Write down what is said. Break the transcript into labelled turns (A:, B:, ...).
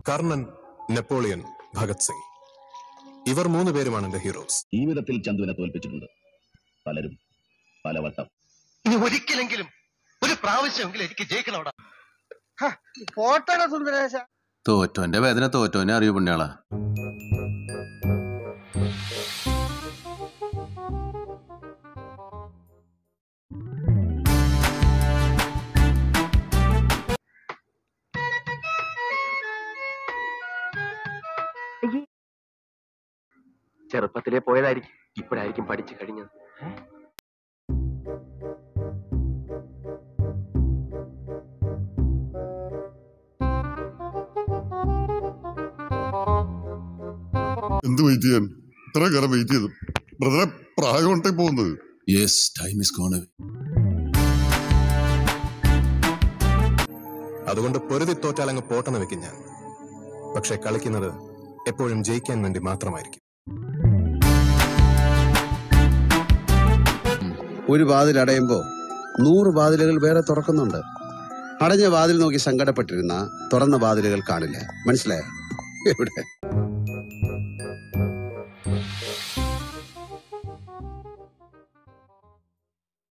A: Karnan Napoleon Bhagat Singh ഇവർ മൂന്ന് പേരുമാണ് എന്റെ ഹീറോസ്
B: ജീവിതത്തിൽ ചന്തുവിനെ തോൽപ്പിച്ചിട്ടുണ്ട് പലരും പലവട്ടം
C: ഇനി ഒരിക്കലെങ്കിലും ഒരു പ്രാവശ്യമെങ്കിലും എനിക്ക് ജയിക്കണോടാ
D: പോട്ടട സുന്ദരേശ
E: തോറ്റോന്റെ വേദന തോറ്റോനെ അറിയൂ പുണ്യാളാ
C: ചെറുപ്പത്തിലേ പോയതായിരിക്കും ഇപ്പോഴായിരിക്കും പഠിച്ചു കഴിഞ്ഞത്
F: എന്ത് വെയിറ്റ് ചെയ്യാൻ ഇത്ര കാലം വെയിറ്റ് ചെയ്തു ബ്രദറെ പ്രായം കൊണ്ടേ പോകുന്നത്
E: യെസ് ടൈം ഇസ് ഗോൺ
A: അതുകൊണ്ട് പൊരുതി തോറ്റാൽ അങ്ങ് പോട്ടെന്ന് വെക്കും ഞാൻ പക്ഷെ കളിക്കുന്നത് എപ്പോഴും ജയിക്കാൻ വേണ്ടി മാത്രമായിരിക്കും
G: ഒരു വാതിൽ അടയുമ്പോൾ നൂറ് വാതിലുകൾ വേറെ തുറക്കുന്നുണ്ട് അടഞ്ഞ വാതിൽ നോക്കി സങ്കടപ്പെട്ടിരുന്ന തുറന്ന വാതിലുകൾ കാണില്ല മനസ്സിലായോ എവിടെ